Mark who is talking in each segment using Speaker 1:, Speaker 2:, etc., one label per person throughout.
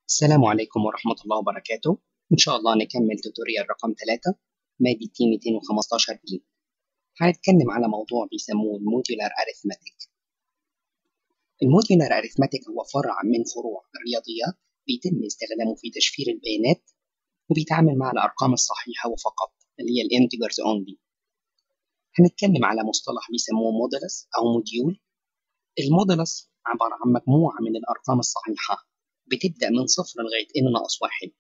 Speaker 1: السلام عليكم ورحمة الله وبركاته إن شاء الله نكمل توتوريال رقم 3 مادة تي 215 بي هنتكلم على موضوع بيسموه الموديولار أريثماتيك الموديولار أريثماتيك هو فرع من فروع الرياضيات بيتم استخدامه في تشفير البيانات وبيتعامل مع الأرقام الصحيحة وفقط اللي هي الانتجرز اونلي هنتكلم على مصطلح بيسموه مودلس أو موديول المودلس عبارة عن مجموعة من الأرقام الصحيحة بتبدأ من صفر لغاية n ناقص واحد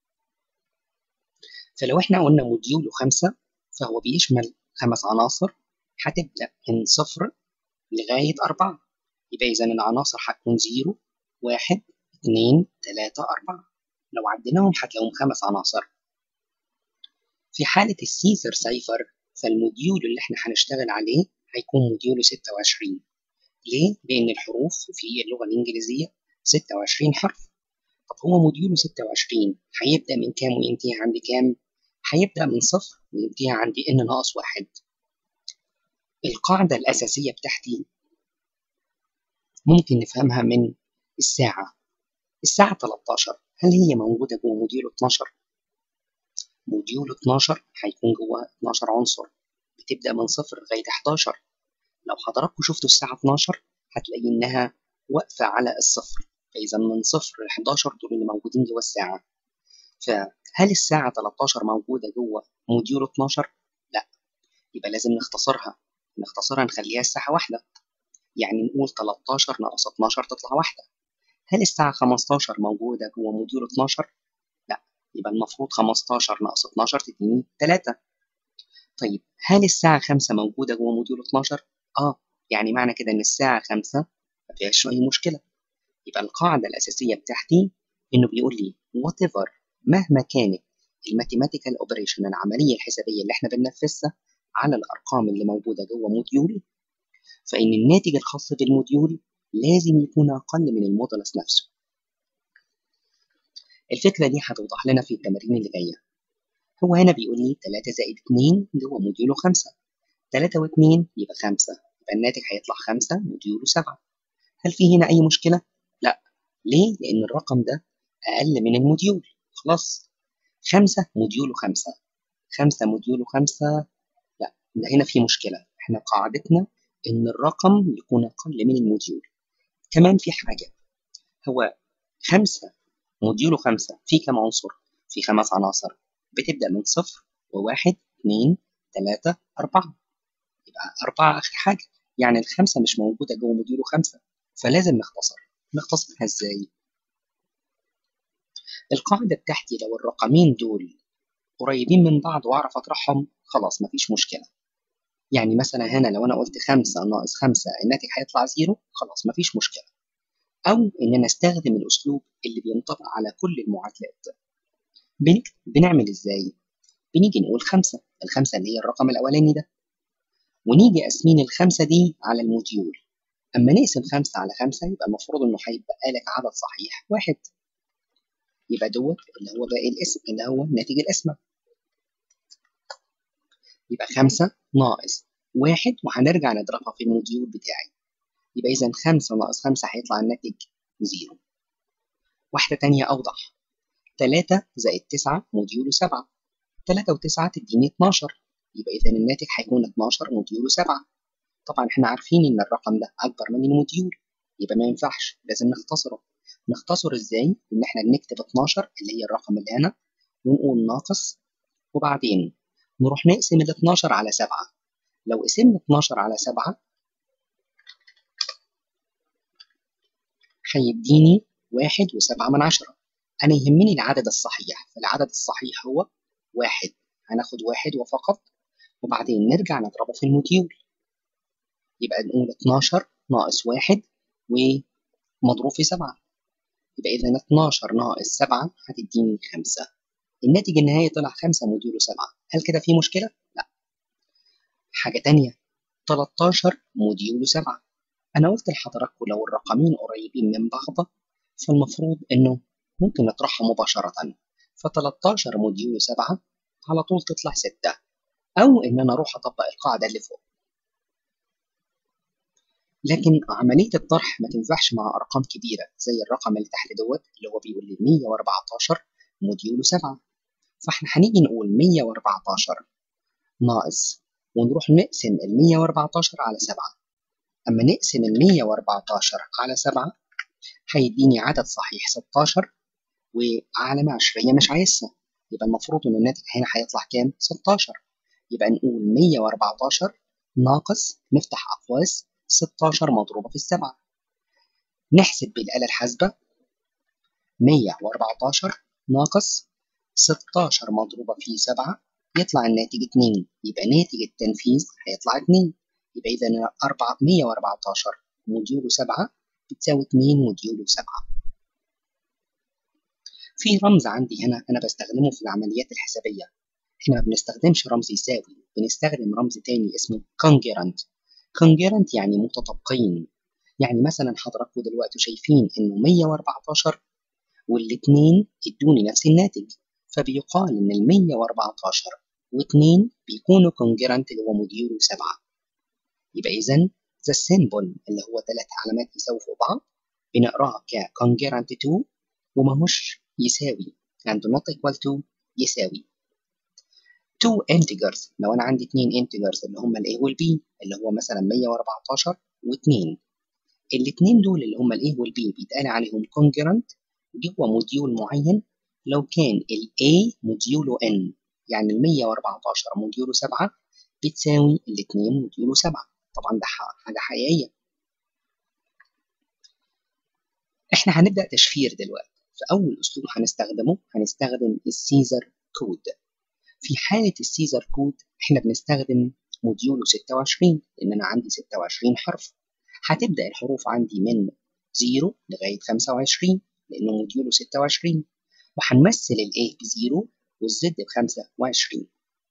Speaker 1: فلو احنا قلنا موديوله خمسة فهو بيشمل خمس عناصر هتبدأ من صفر لغاية أربعة يبقى إذا العناصر هتكون زيرو واحد اتنين تلاتة أربعة لو عديناهم هتلاقيهم خمس عناصر في حالة السيزر سايفر فالموديول اللي احنا هنشتغل عليه هيكون موديوله ستة وعشرين ليه؟ لأن الحروف في اللغة الإنجليزية 26 حرف طب هو موديوله 26 هيبدأ من كام وينتهي عند كام؟ هيبدأ من صفر وينتهي عند n ناقص واحد القاعدة الأساسية بتاعتي ممكن نفهمها من الساعة الساعة 13 هل هي موجودة جوه موديول 12؟ موديول 12 هيكون جوه 12 عنصر بتبدأ من صفر لغاية 11 لو حضراتكم شفتوا الساعة 12 هتلاقي إنها واقفة على الصفر فإذا من صفر ل 11 دول اللي موجودين جوه الساعة فهل الساعة 13 موجودة جوه موديول 12؟ لا يبقى لازم نختصرها نختصرها نخليها الساعة واحدة يعني نقول 13 ناقص 12 تطلع واحدة هل الساعة 15 موجودة جوه موديول 12؟ لا يبقى المفروض 15 ناقص 12 تديني 3 طيب هل الساعة 5 موجودة جوه موديول 12؟ اه يعني معنى كده ان الساعة 5 ما فيهاش أي مشكلة يبقى القاعدة الأساسية بتاعتي إنه بيقول لي whatever مهما كانت الماثيماتيكال اوبريشن العملية الحسابية اللي احنا بننفذها على الأرقام اللي موجودة جوه موديول فإن الناتج الخاص بالموديول لازم يكون أقل من المودلس نفسه الفكرة دي هتوضح لنا في التمارين اللي جاية هو هنا بيقول لي 3 زائد 2 جوه موديوله 5 3 و2 يبقى 5 يبقى الناتج هيطلع 5 موديوله 7 هل في هنا أي مشكلة؟ لا ليه؟ لأن الرقم ده أقل من الموديول خلاص خمسة موديوله خمسة خمسة موديوله خمسة لا ده هنا في مشكلة احنا قاعدتنا إن الرقم يكون أقل من الموديول كمان في حاجة هو خمسة موديوله خمسة في كم عنصر؟ في خمس عناصر بتبدأ من صفر وواحد اثنين ثلاثة أربعة يبقى أربعة آخر حاجة يعني الخمسة مش موجودة جوه موديوله خمسة فلازم نختصر نختصرها ازاي القاعدة بتاعتي لو الرقمين دول قريبين من بعض واعرف اطرحهم خلاص مفيش مشكلة يعني مثلا هنا لو انا قلت خمسة ناقص خمسة الناتج هيطلع زيرو خلاص مفيش مشكلة او ان انا استخدم الاسلوب اللي بينطبق على كل المعادلات بنعمل ازاي بنيجي نقول خمسة الخمسة اللي هي الرقم الاولاني ده ونيجي قاسمين الخمسة دي على الموديول أما نقسم خمسة على خمسة يبقى المفروض إنه هيبقى لك عدد صحيح واحد يبقى دوت اللي هو باقي الاسم اللي هو ناتج القسمة يبقى خمسة ناقص واحد وهنرجع نضربها في الموديول بتاعي يبقى إذا خمسة ناقص خمسة هيطلع الناتج زيرو واحدة تانية أوضح تلاتة زائد تسعة موديوله سبعة تلاتة وتسعة تديني اتناشر يبقى إذا الناتج هيكون اتناشر موديوله سبعة طبعا احنا عارفين ان الرقم ده اكبر من الموديول يبقى ما ينفعش لازم نختصره نختصر ازاي ان احنا نكتب 12 اللي هي الرقم اللي هنا ونقول ناقص وبعدين نروح نقسم ال 12 على 7 لو قسمنا 12 على 7 هيديني واحد وسبعة من عشرة أنا يهمني العدد الصحيح فالعدد الصحيح هو واحد هناخد واحد وفقط وبعدين نرجع نضربه في الموديول يبقى نقول 12 ناقص واحد ومضروب في سبعة يبقى إذا 12 ناقص سبعة هتديني خمسة الناتج النهائي طلع خمسة موديوله سبعة هل كده في مشكلة؟ لا حاجة تانية 13 موديوله سبعة أنا قلت لحضراتكم لو الرقمين قريبين من بعض فالمفروض إنه ممكن نطرحها مباشرة ف 13 موديوله سبعة على طول تطلع ستة أو إن أنا أروح أطبق القاعدة اللي فوق لكن عملية الطرح ما تنفعش مع أرقام كبيرة زي الرقم اللي تحت دوت اللي هو بيقول لي 114 موديوله 7 فاحنا هنيجي نقول 114 ناقص ونروح نقسم ال 114 على 7 أما نقسم ال 114 على 7 هيديني عدد صحيح 16 وعلامة عشرية مش عايزها يبقى المفروض إن الناتج هنا هيطلع كام؟ 16 يبقى نقول 114 ناقص نفتح أقواس 16 مضروبة في السبعة نحسب بالآلة الحاسبة 114 ناقص 16 مضروبة في 7 يطلع الناتج 2 يبقى ناتج التنفيذ هيطلع 2 يبقى إذا 114 موديوله 7 بتساوي 2 موديوله 7 في رمز عندي هنا أنا بستخدمه في العمليات الحسابية احنا ما بنستخدمش رمز يساوي بنستخدم رمز تاني اسمه congruent congruent يعني متطابقين يعني مثلا حضراتكم دلوقتي شايفين انه 114 والاثنين ادوني نفس الناتج فبيقال ان ال 114 و2 بيكونوا congruent اللي هو موديوله 7 يبقى اذا the symbol اللي هو ثلاث علامات يساووا فوق بعض بنقراها ك congruent to وماهوش يساوي and not equal to يساوي two integers لو انا عندي اتنين integers اللي هم ال a وال b اللي هو مثلا 114 و2 الاتنين دول اللي هم ال a وال b بيتقال عليهم congruent جوه موديول معين لو كان ال a موديوله n يعني ال 114 موديوله 7 بتساوي الاتنين موديوله 7 طبعا ده حاجة حقيقية احنا هنبدأ تشفير دلوقتي في أول أسلوب هنستخدمه هنستخدم السيزر كود في حالة السيزر كود احنا بنستخدم موديوله 26 لأن أنا عندي 26 حرف هتبدأ الحروف عندي من 0 لغاية 25 لأنه موديوله 26 وهنمثل ال A بزيرو والزد ب 25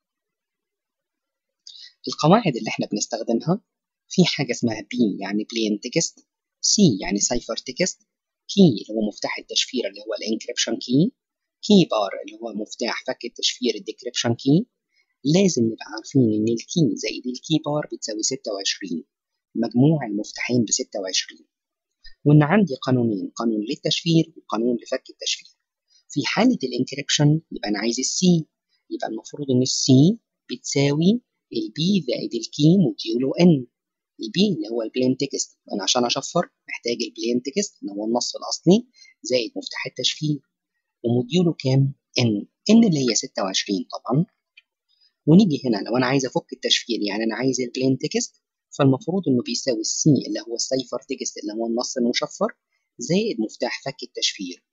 Speaker 1: القواعد اللي احنا بنستخدمها في حاجة اسمها B يعني plain text C يعني cipher text كي اللي هو مفتاح التشفير اللي هو الانكريبشن كي كي بار اللي هو مفتاح فك التشفير الديكريبشن كي لازم نبقى عارفين ان الكي زائد الكي بار بتساوي 26 مجموع المفتاحين ب 26 وان عندي قانونين قانون للتشفير وقانون لفك التشفير في حالة الانكريبشن يبقى انا عايز السي يبقى المفروض ان السي بتساوي البي زائد الكي موديولو ان البي اللي هو البلين تكست انا عشان اشفر محتاج البلين تكست اللي هو النص الاصلي زائد مفتاح التشفير وموديوله كام ان ان اللي هي 26 طبعا ونيجي هنا لو انا عايز افك التشفير يعني انا عايز البلين تكست فالمفروض انه بيساوي السي اللي هو السايفر تكست اللي هو النص المشفر زائد مفتاح فك التشفير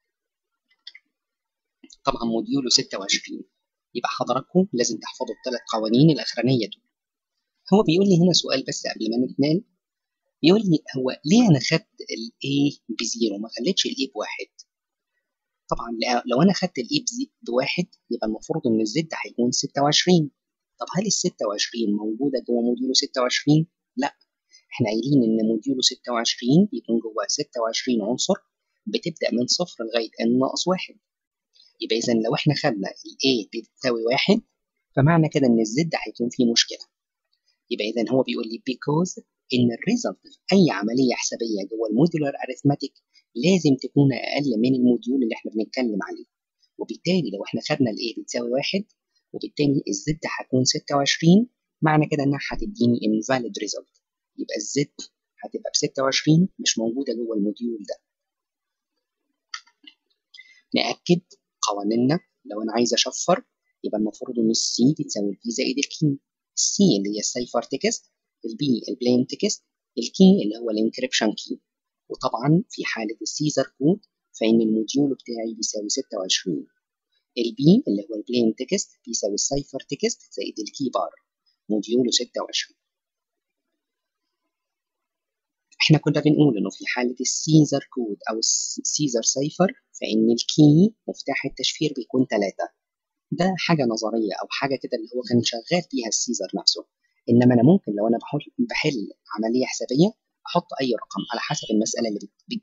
Speaker 1: طبعا موديوله 26 يبقى حضراتكم لازم تحفظوا الثلاث قوانين الاخرانيه دول هو بيقول لي هنا سؤال بس قبل ما نتنقل بيقول لي هو ليه انا خدت الاي بزيرو ما خليتش الاي بواحد طبعا لو انا خدت الاي بواحد يبقى المفروض ان الزد هيكون 26 طب هل ال 26 موجوده جوه موديولو 26 لا احنا قايلين ان موديولو 26 بيكون جواه 26 عنصر بتبدا من صفر لغايه n ناقص واحد يبقى اذا لو احنا خدنا ال a بتساوي واحد فمعنى كده ان الزد هيكون فيه مشكله يبقى اذا هو بيقول لي because ان الريزلت في اي عمليه حسابيه جوه المودولار اريثماتيك لازم تكون اقل من الموديول اللي احنا بنتكلم عليه وبالتالي لو احنا خدنا الايه بتساوي واحد وبالتالي الزد هتكون 26 معنى كده انها هتديني invalid result يبقى الزد هتبقى ب 26 مش موجوده جوه الموديول ده ناكد قوانيننا لو انا عايز اشفر يبقى المفروض ان السي بتساوي البي زائد الكي السي اللي هي السايفر تكست البي البلين تكست الكي اللي هو الانكريبشن كي وطبعا في حالة السيزر كود فإن الموديول بتاعي بيساوي 26 البي اللي هو البلين تكست بيساوي السايفر تكست زائد الكي بار موديوله 26 احنا كنا بنقول انه في حالة السيزر كود او السيزر سايفر فإن الكي مفتاح التشفير بيكون 3 ده حاجة نظرية أو حاجة كده اللي هو كان شغال فيها السيزر نفسه إنما أنا ممكن لو أنا بحل, بحل عملية حسابية أحط أي رقم على حسب المسألة اللي بتجي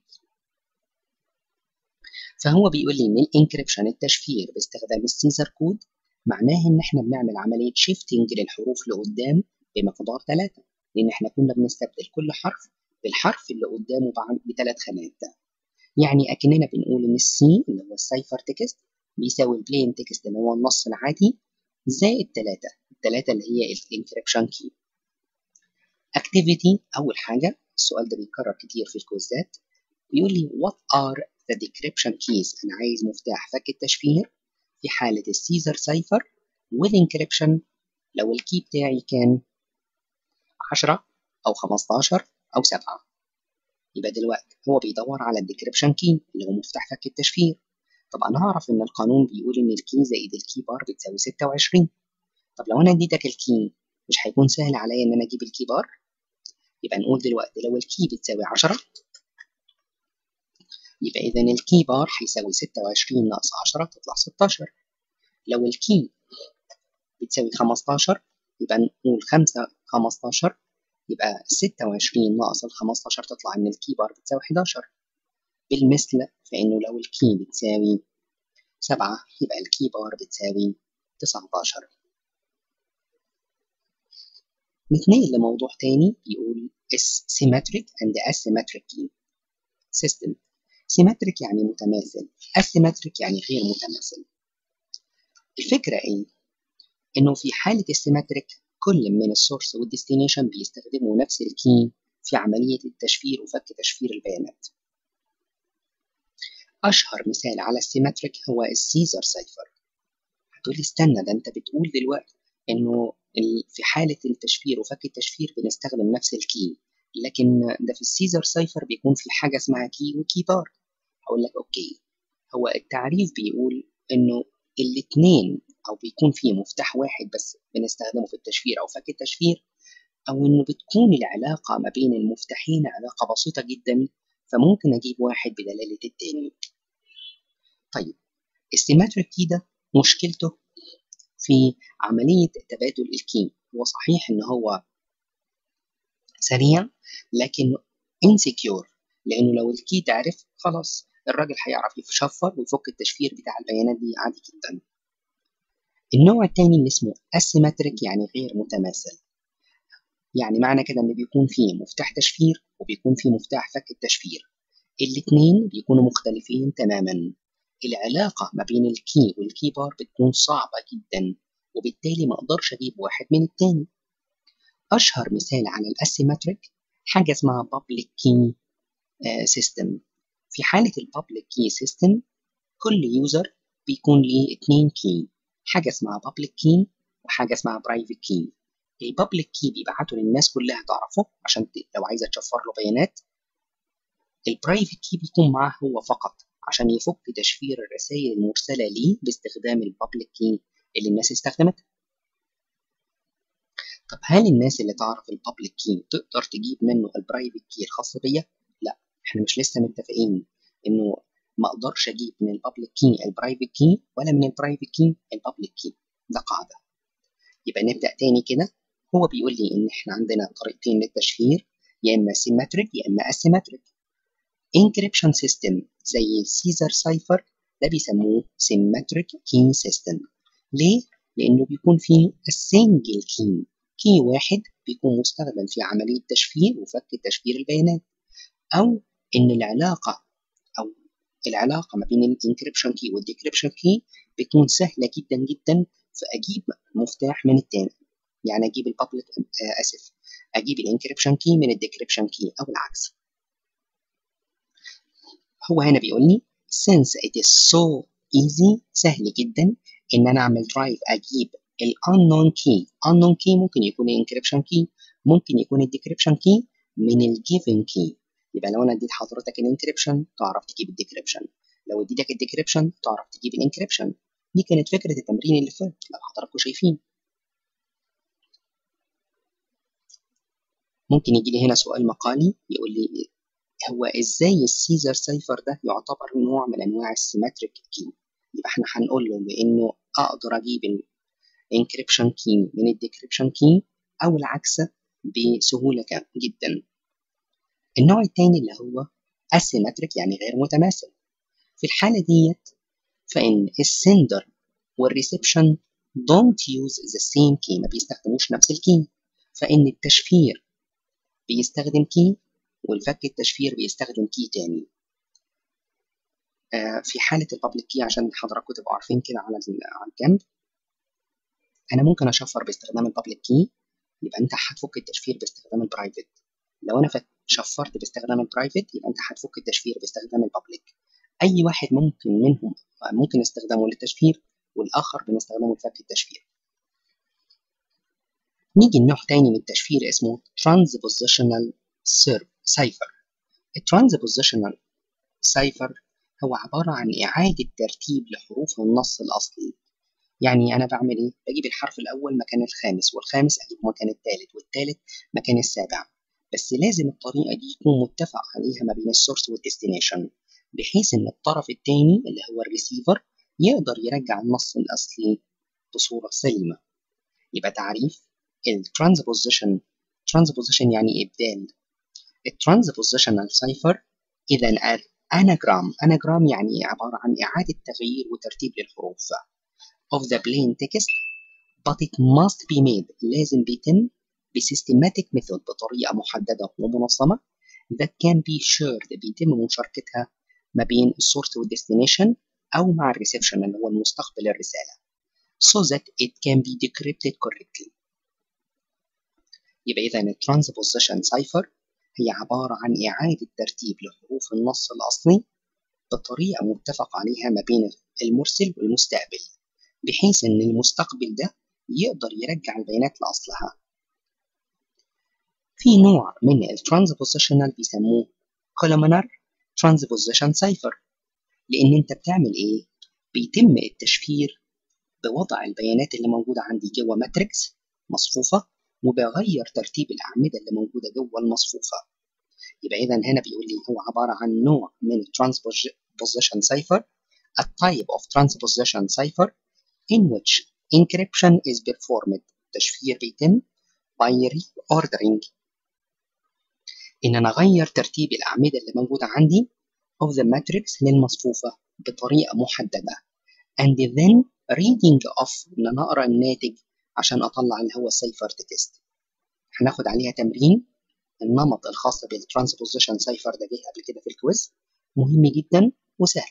Speaker 1: فهو بيقول لي إن الانكريبشن التشفير باستخدام السيزر كود معناه إن إحنا بنعمل عملية شيفتنج للحروف لقدام بمقدار 3 لان احنا كنا بنستبدل كل حرف بالحرف اللي قدامه بثلاث خانات يعني اكننا بنقول ان السي اللي هو السايفر تكست بيساوي البلين تكست اللي هو النص العادي زائد 3 الثلاثه اللي هي الانكريبشن كي اكتيفيتي اول حاجه السؤال ده بيتكرر كتير في الكويزات بيقول لي what are the decryption keys انا عايز مفتاح فك التشفير في حاله السيزر سايفر والانكريبشن لو الكي بتاعي كان 10 او 15 او 7 يبقى دلوقتي هو بيدور على الديكريبشن كي اللي هو مفتاح فك التشفير طب انا هعرف ان القانون بيقول ان الكي زائد الكي بار بتساوي 26 طب لو انا اديتك الكي مش هيكون سهل عليا ان انا اجيب الكي بار يبقى نقول دلوقتي لو الكي بتساوي 10 يبقى اذا الكي بار هيساوي 26 ناقص 10 تطلع 16 لو الكي بتساوي 15 يبقى نقول 5 15 يبقى 26 ناقص ال 15 تطلع ان الكي بار بتساوي 11 بالمثل فإنه لو الكي بتساوي 7 يبقى الكي بار بتساوي 19 نتنقل لموضوع تاني بيقول symmetric and asymmetric key system symmetric يعني متماثل asymmetric يعني غير متماثل الفكرة ايه؟ انه في حالة السيمتريك كل من السورس والديستنيشن بيستخدموا نفس الكي في عملية التشفير وفك تشفير البيانات أشهر مثال على السيمتريك هو السيزر سايفر هتقولي استنى ده أنت بتقول دلوقتي إنه في حالة التشفير وفك التشفير بنستخدم نفس الكي لكن ده في السيزر سايفر بيكون في حاجة اسمها كي وكي بار هقول لك أوكي هو التعريف بيقول إنه الاتنين أو بيكون في مفتاح واحد بس بنستخدمه في التشفير أو فك التشفير أو إنه بتكون العلاقة ما بين المفتاحين علاقة بسيطة جدا فممكن أجيب واحد بدلالة التاني طيب السيماتريك كي ده مشكلته في عملية تبادل الكي هو صحيح إن هو سريع لكن insecure لأنه لو الكي تعرف خلاص الراجل هيعرف يشفر ويفك التشفير بتاع البيانات دي عادي جدا النوع الثاني اللي اسمه asymmetric يعني غير متماثل يعني معنى كده ان بيكون فيه مفتاح تشفير وبيكون فيه مفتاح فك التشفير الاثنين بيكونوا مختلفين تماما العلاقة ما بين الكي والكي بار بتكون صعبة جدا وبالتالي ما اقدرش اجيب واحد من التاني اشهر مثال على الاسيمتريك حاجة اسمها public key system في حالة البابليك كي سيستم كل يوزر بيكون ليه اتنين كي حاجة اسمها public key وحاجة اسمها private key البابليك كي بيبعته للناس كلها تعرفه عشان لو عايزة تشفر له بيانات البرايفت كي بيكون معاه هو فقط عشان يفك تشفير الرسائل المرسلة ليه باستخدام البابليك كي اللي الناس استخدمتها طب هل الناس اللي تعرف البابليك كي تقدر تجيب منه البرايفت كي الخاص بيا؟ لا احنا مش لسه متفقين انه ما اقدرش اجيب من البابليك كي البرايفت كي ولا من البرايفت كي البابليك كي ده قاعده يبقى نبدا تاني كده هو بيقول لي ان احنا عندنا طريقتين للتشفير يا اما سيمتريك يا اما اسيمتريك انكريبشن سيستم زي السيزر سايفر ده بيسموه سيمتريك كي سيستم ليه لانه بيكون فيه السنجل كي كي واحد بيكون مستخدم في عمليه تشفير وفك تشفير البيانات او ان العلاقه او العلاقه ما بين الانكريبشن كي والديكريبشن كي بتكون سهله جدا جدا فاجيب مفتاح من التاني يعني اجيب البابليك اسف اجيب الانكريبشن كي من الديكريبشن كي او العكس هو هنا بيقول لي since it is so easy سهل جدا ان انا اعمل درايف اجيب ال unknown key unknown key ممكن يكون الانكريبشن كي ممكن يكون الديكريبشن كي من ال given key يبقى لو انا اديت حضرتك الانكريبشن تعرف تجيب الديكريبشن لو اديتك الديكريبشن تعرف تجيب الانكريبشن دي كانت فكره التمرين اللي فات لو حضراتكم شايفين ممكن يجي لي هنا سؤال مقالي يقول لي هو ازاي السيزر سايفر ده يعتبر نوع من انواع السيمتريك كي يبقى احنا هنقول له بانه اقدر اجيب الانكريبشن كي من الديكريبشن كي او العكس بسهوله جدا النوع الثاني اللي هو asymmetric يعني غير متماثل في الحالة ديت فإن السندر والريسبشن don't use the same key ما بيستخدموش نفس الكي فإن التشفير بيستخدم كي والفك التشفير بيستخدم كي تاني آه، في حالة البابليك كي عشان حضراتكم تبقوا عارفين كده على على الجنب أنا ممكن أشفر باستخدام البابليك كي يبقى أنت هتفك التشفير باستخدام البرايفت لو أنا شفرت باستخدام البرايفت يبقى أنت هتفك التشفير باستخدام البابليك أي واحد ممكن منهم ممكن استخدامه للتشفير والآخر بنستخدمه لفك التشفير نيجي لنوع تاني من التشفير اسمه transpositional cipher الترانزبوزيشنال cipher هو عبارة عن إعادة ترتيب لحروف النص الأصلي يعني أنا بعمل إيه؟ بجيب الحرف الأول مكان الخامس والخامس أجيبه مكان الثالث والثالث مكان السابع بس لازم الطريقة دي يكون متفق عليها ما بين السورس والديستنيشن بحيث إن الطرف الثاني اللي هو الريسيفر يقدر يرجع النص الأصلي بصورة سليمة يبقى تعريف الترانسبوزيشن ترانسبوزيشن يعني إبدال الترانسبوزيشنال سايفر إذا اناجرام اناجرام يعني عبارة عن إعادة تغيير وترتيب للحروف of the plain text but it must be made لازم بيتم بسيستماتيك ميثود بطريقة محددة ومنظمة that can be shared بيتم مشاركتها ما بين السورس والديستنيشن أو مع الريسبشن اللي هو المستقبل الرسالة so that it can be decrypted correctly يبقى إذا الترانسبوزيشن سايفر هي عبارة عن إعادة ترتيب لحروف النص الأصلي بطريقة متفق عليها ما بين المرسل والمستقبل بحيث إن المستقبل ده يقدر يرجع البيانات لأصلها في نوع من الترانسبوزيشنال بيسموه columnar transposition cipher لأن أنت بتعمل إيه؟ بيتم التشفير بوضع البيانات اللي موجودة عندي جوه ماتريكس مصفوفة وبغير ترتيب الأعمدة اللي موجودة جوه المصفوفة يبقى إذا هنا بيقول لي هو عبارة عن نوع من transposition cipher a type of transposition cipher in which encryption is performed تشفير بيتم by reordering إن أنا أغير ترتيب الأعمدة اللي موجودة عندي of the matrix للمصفوفة بطريقة محددة and then reading of إن أنا أقرأ الناتج عشان أطلع اللي هو السيفر تكست هناخد عليها تمرين النمط الخاص بالترانسبوزيشن سايفر ده جه قبل كده في الكويز مهم جدا وسهل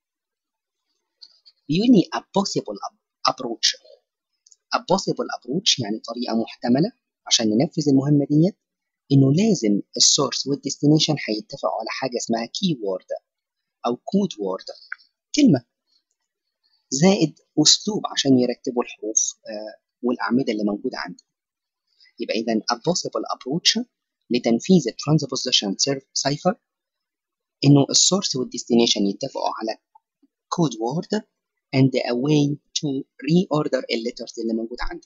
Speaker 1: بيقول لي a possible approach a possible approach يعني طريقة محتملة عشان ننفذ المهمة ديت إنه لازم السورس والديستنيشن هيتفقوا على حاجة اسمها كي وورد أو كود وورد كلمة زائد أسلوب عشان يرتبوا الحروف والأعمدة اللي موجودة عندي يبقى إذا a possible approach لتنفيذ الترانسبوزيشن سايفر إنه السورس والديستنيشن يتفقوا على كود وورد and a way to reorder الليترز اللي موجودة عندي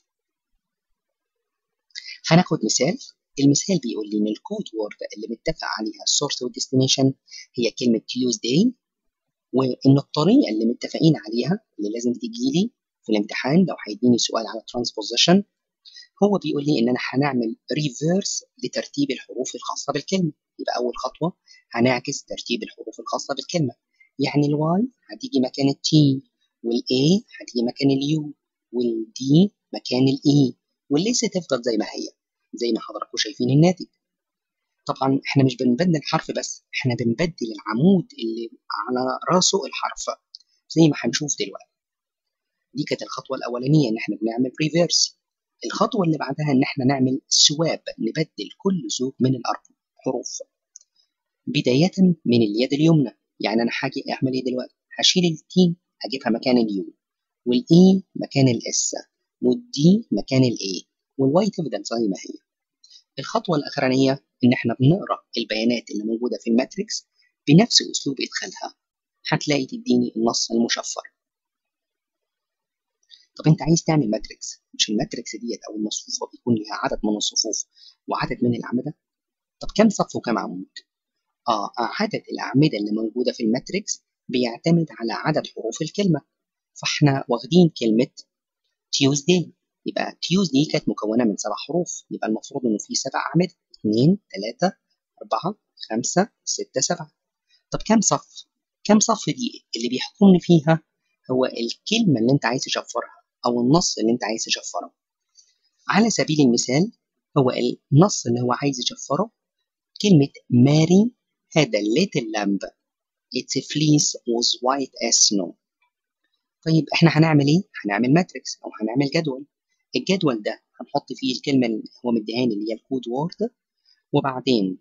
Speaker 1: هناخد مثال المثال بيقول لي ان الكود وورد اللي متفق عليها السورس والديستنيشن هي كلمه تيوزداي وان الطريقه اللي متفقين عليها اللي لازم تجي لي في الامتحان لو هيديني سؤال على ترانسبوزيشن هو بيقول لي ان انا هنعمل ريفيرس لترتيب الحروف الخاصه بالكلمه يبقى اول خطوه هنعكس ترتيب الحروف الخاصه بالكلمه يعني الواي هتيجي مكان التي والاي هتيجي مكان اليو والدي مكان الاي والليس تفضل زي ما هي زي ما حضراتكم شايفين الناتج طبعا احنا مش بنبدل حرف بس احنا بنبدل العمود اللي على راسه الحرف زي ما هنشوف دلوقتي دي كانت الخطوه الاولانيه ان احنا بنعمل ريفيرس الخطوه اللي بعدها ان احنا نعمل سواب نبدل كل زوج من الحروف بدايه من اليد اليمنى يعني انا هاجي اعمل ايه دلوقتي هشيل التي هجيبها مكان اليو والاي مكان الاس والدي مكان الاي والواي تفضل زي ما هي الخطوة الأخرانية إن إحنا بنقرأ البيانات اللي موجودة في الماتريكس بنفس أسلوب إدخالها هتلاقي تديني النص المشفر طب أنت عايز تعمل ماتريكس مش الماتريكس ديت أو المصفوفة بيكون لها عدد من الصفوف وعدد من الأعمدة طب كم صف وكم عمود؟ آه عدد الأعمدة اللي موجودة في الماتريكس بيعتمد على عدد حروف الكلمة فإحنا واخدين كلمة تيوزداي يبقى تيوز دي كانت مكونة من سبع حروف يبقى المفروض إنه في سبع أعمدة اتنين تلاتة أربعة خمسة ستة سبعة طب كام صف؟ كام صف دي اللي بيحكمني فيها هو الكلمة اللي أنت عايز تشفرها أو النص اللي أنت عايز تشفره على سبيل المثال هو النص اللي هو عايز يشفره كلمة ماري had a little lamb its fleece was white as snow طيب احنا هنعمل ايه؟ هنعمل ماتريكس او هنعمل جدول الجدول ده هنحط فيه الكلمة اللي هو مديهاني اللي هي الكود وورد وبعدين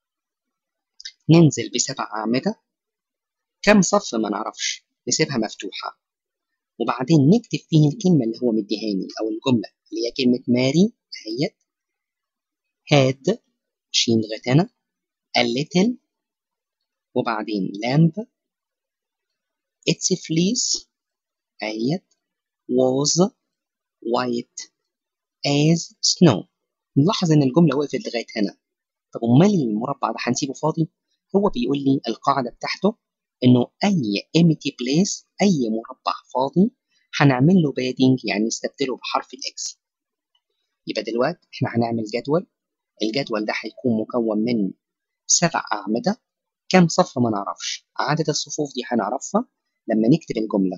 Speaker 1: ننزل بسبع أعمدة كم صف ما نعرفش نسيبها مفتوحة وبعدين نكتب فيه الكلمة اللي هو مديهاني أو الجملة اللي هي كلمة ماري اهيت had شين غتنة a little وبعدين lamb its fleece اهيت was white as snow نلاحظ ان الجملة وقفت لغاية هنا طب امال المربع ده هنسيبه فاضي هو بيقول لي القاعدة بتاعته انه اي empty place اي مربع فاضي هنعمل له بادنج يعني نستبدله بحرف الاكس يبقى دلوقتي احنا هنعمل جدول الجدول ده هيكون مكون من سبع أعمدة كم صف ما نعرفش عدد الصفوف دي هنعرفها لما نكتب الجملة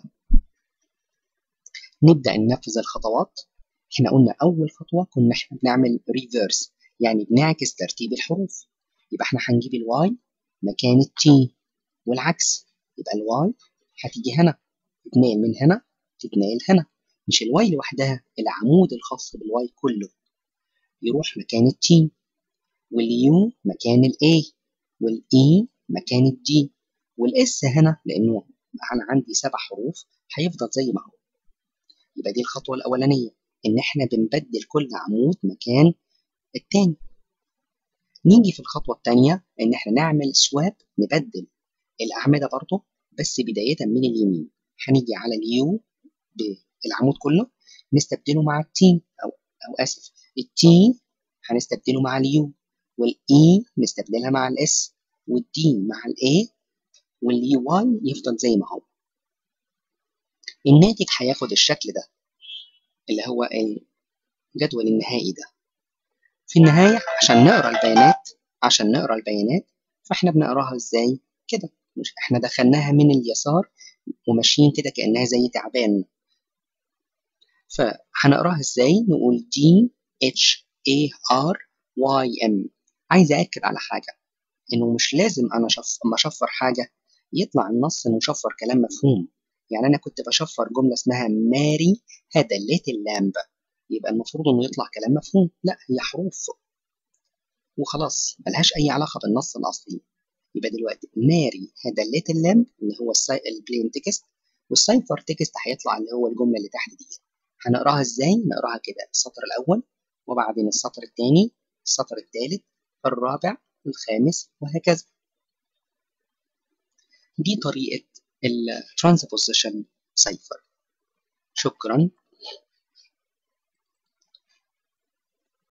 Speaker 1: نبدأ ننفذ الخطوات احنا قلنا أول خطوة كنا احنا بنعمل ريفيرس يعني بنعكس ترتيب الحروف يبقى احنا هنجيب الواي مكان التي والعكس يبقى الواي هتيجي هنا تتنقل من هنا تتنقل هنا مش الواي لوحدها العمود الخاص بالواي كله يروح مكان التي واليو مكان الاي والاي مكان الدي والاس هنا لانه انا عندي سبع حروف هيفضل زي ما هو يبقى دي الخطوه الاولانيه ان احنا بنبدل كل عمود مكان التاني نيجي في الخطوه الثانيه ان احنا نعمل سواب نبدل الاعمده برضه بس بدايه من اليمين هنيجي على اليو بالعمود كله نستبدله مع التي او او اسف التي هنستبدله مع اليو والاي نستبدلها مع الاس والدي مع الاي واليو واي يفضل زي ما هو الناتج هياخد الشكل ده اللي هو الجدول النهائي ده في النهاية عشان نقرا البيانات عشان نقرا البيانات فاحنا بنقراها ازاي كده مش احنا دخلناها من اليسار وماشيين كده كأنها زي تعبان فهنقراها ازاي نقول دي اتش اي ار واي ام عايز اكد على حاجه انه مش لازم انا شف... اما اشفر حاجه يطلع النص مشفر كلام مفهوم يعني انا كنت بشفر جمله اسمها ماري هذا ليتل لامب يبقى المفروض انه يطلع كلام مفهوم لا هي حروف وخلاص ملهاش اي علاقه بالنص الاصلي يبقى دلوقتي ماري هذا ليتل لامب اللي هو السي... البلين تكست والسايفر تكست هيطلع اللي هو الجمله اللي تحت دي هنقراها ازاي نقراها كده السطر الاول وبعدين السطر الثاني السطر الثالث الرابع الخامس وهكذا دي طريقة الترانسبوزيشن سايفر شكرا